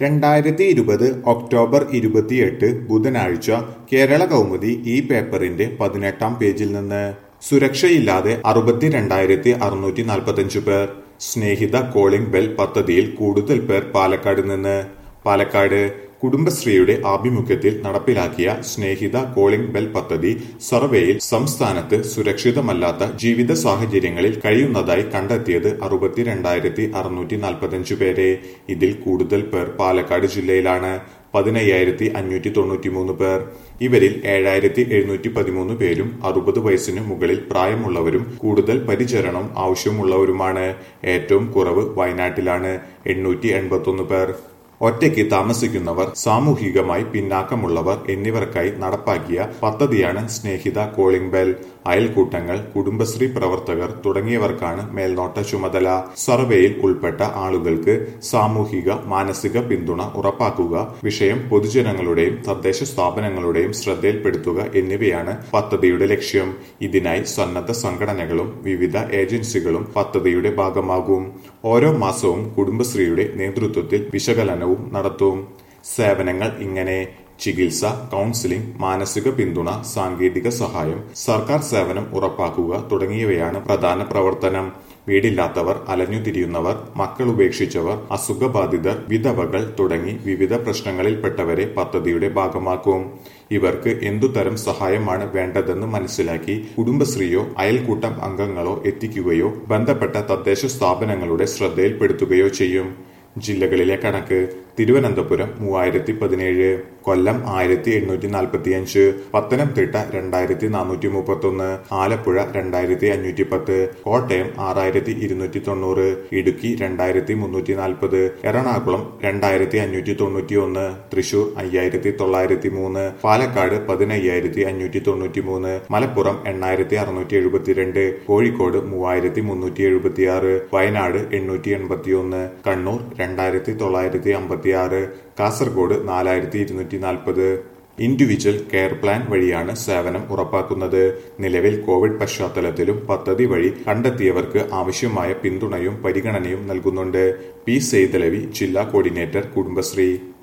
രണ്ടായിരത്തി ഇരുപത് ഒക്ടോബർ ഇരുപത്തിയെട്ട് ബുധനാഴ്ച കേരള കൗമുദി ഈ പേപ്പറിന്റെ പതിനെട്ടാം പേജിൽ നിന്ന് സുരക്ഷയില്ലാതെ അറുപത്തിരണ്ടായിരത്തി അറുന്നൂറ്റി നാൽപ്പത്തഞ്ച് പേർ സ്നേഹിത കോളിംഗ് ബെൽ പദ്ധതിയിൽ കൂടുതൽ പേർ പാലക്കാട് നിന്ന് പാലക്കാട് കുടുംബശ്രീയുടെ ആഭിമുഖ്യത്തിൽ നടപ്പിലാക്കിയ സ്നേഹിത കോളിംഗ് ബെൽ പദ്ധതി സർവേയിൽ സംസ്ഥാനത്ത് സുരക്ഷിതമല്ലാത്ത ജീവിത സാഹചര്യങ്ങളിൽ കഴിയുന്നതായി കണ്ടെത്തിയത് അറുപത്തിരണ്ടായിരത്തി അറുന്നൂറ്റി നാൽപ്പത്തഞ്ച് പേരെ ഇതിൽ കൂടുതൽ പേർ പാലക്കാട് ജില്ലയിലാണ് പതിനയ്യായിരത്തി അഞ്ഞൂറ്റി തൊണ്ണൂറ്റിമൂന്ന് പേർ ഇവരിൽ ഏഴായിരത്തി എഴുന്നൂറ്റി പതിമൂന്ന് പേരും അറുപത് വയസ്സിന് മുകളിൽ പ്രായമുള്ളവരും കൂടുതൽ പരിചരണം ആവശ്യമുള്ളവരുമാണ് ഏറ്റവും കുറവ് വയനാട്ടിലാണ് എണ്ണൂറ്റി എൺപത്തൊന്ന് പേർ ഒറ്റയ്ക്ക് താമസിക്കുന്നവർ സാമൂഹികമായി പിന്നാക്കമുള്ളവർ എന്നിവർക്കായി നടപ്പാക്കിയ പദ്ധതിയാണ് സ്നേഹിത കോളിംഗ് ബെൽ അയൽക്കൂട്ടങ്ങൾ കുടുംബശ്രീ പ്രവർത്തകർ തുടങ്ങിയവർക്കാണ് മേൽനോട്ട ചുമതല സർവേയിൽ ഉൾപ്പെട്ട ആളുകൾക്ക് സാമൂഹിക മാനസിക പിന്തുണ ഉറപ്പാക്കുക വിഷയം പൊതുജനങ്ങളുടെയും തദ്ദേശ സ്ഥാപനങ്ങളുടെയും ശ്രദ്ധയിൽപ്പെടുത്തുക എന്നിവയാണ് പദ്ധതിയുടെ ലക്ഷ്യം ഇതിനായി സന്നദ്ധ സംഘടനകളും വിവിധ ഏജൻസികളും പദ്ധതിയുടെ ഭാഗമാകും ഓരോ മാസവും കുടുംബശ്രീയുടെ നേതൃത്വത്തിൽ വിശകലനവും നടത്തും സേവനങ്ങൾ ഇങ്ങനെ ചികിത്സ കൗൺസിലിംഗ് മാനസിക പിന്തുണ സാങ്കേതിക സഹായം സർക്കാർ സേവനം ഉറപ്പാക്കുക തുടങ്ങിയവയാണ് പ്രധാന പ്രവർത്തനം വീടില്ലാത്തവർ അലഞ്ഞുതിരിയുന്നവർ മക്കൾ ഉപേക്ഷിച്ചവർ അസുഖബാധിതർ വിധവകൾ തുടങ്ങി വിവിധ പ്രശ്നങ്ങളിൽപ്പെട്ടവരെ പദ്ധതിയുടെ ഭാഗമാക്കും ഇവർക്ക് എന്തുതരം സഹായമാണ് വേണ്ടതെന്ന് മനസ്സിലാക്കി കുടുംബശ്രീയോ അയൽക്കൂട്ടം അംഗങ്ങളോ എത്തിക്കുകയോ ബന്ധപ്പെട്ട തദ്ദേശ സ്ഥാപനങ്ങളുടെ ശ്രദ്ധയിൽപ്പെടുത്തുകയോ ചെയ്യും ജില്ലകളിലെ കണക്ക് തിരുവനന്തപുരം മൂവായിരത്തി പതിനേഴ് കൊല്ലം ആയിരത്തി എണ്ണൂറ്റി നാൽപ്പത്തി അഞ്ച് പത്തനംതിട്ട രണ്ടായിരത്തി നാനൂറ്റി മുപ്പത്തി ഒന്ന് ആലപ്പുഴ രണ്ടായിരത്തി അഞ്ഞൂറ്റി പത്ത് കോട്ടയം ആറായിരത്തി ഇരുന്നൂറ്റി തൊണ്ണൂറ് ഇടുക്കി രണ്ടായിരത്തി മുന്നൂറ്റി നാൽപ്പത് എറണാകുളം രണ്ടായിരത്തി അഞ്ഞൂറ്റി തൊണ്ണൂറ്റി ഒന്ന് തൃശൂർ അയ്യായിരത്തി തൊള്ളായിരത്തി മൂന്ന് പാലക്കാട് പതിനയ്യായിരത്തി അഞ്ഞൂറ്റി തൊണ്ണൂറ്റി മൂന്ന് മലപ്പുറം എണ്ണായിരത്തി അറുന്നൂറ്റി എഴുപത്തിരണ്ട് കോഴിക്കോട് മൂവായിരത്തി മുന്നൂറ്റി എഴുപത്തി ആറ് വയനാട് എണ്ണൂറ്റി എൺപത്തി ഒന്ന് കണ്ണൂർ രണ്ടായിരത്തി തൊള്ളായിരത്തി അമ്പത്തി ആറ് കാസർഗോഡ് നാലായിരത്തി ഇരുന്നൂറ്റി നാൽപ്പത് ഇൻഡിവിജ്വൽ കെയർ പ്ലാൻ വഴിയാണ് സേവനം ഉറപ്പാക്കുന്നത് നിലവിൽ കോവിഡ് പശ്ചാത്തലത്തിലും പദ്ധതി വഴി കണ്ടെത്തിയവർക്ക് ആവശ്യമായ പിന്തുണയും പരിഗണനയും നൽകുന്നുണ്ട് പി സെയ്തലവി ജില്ലാ കോർഡിനേറ്റർ കുടുംബശ്രീ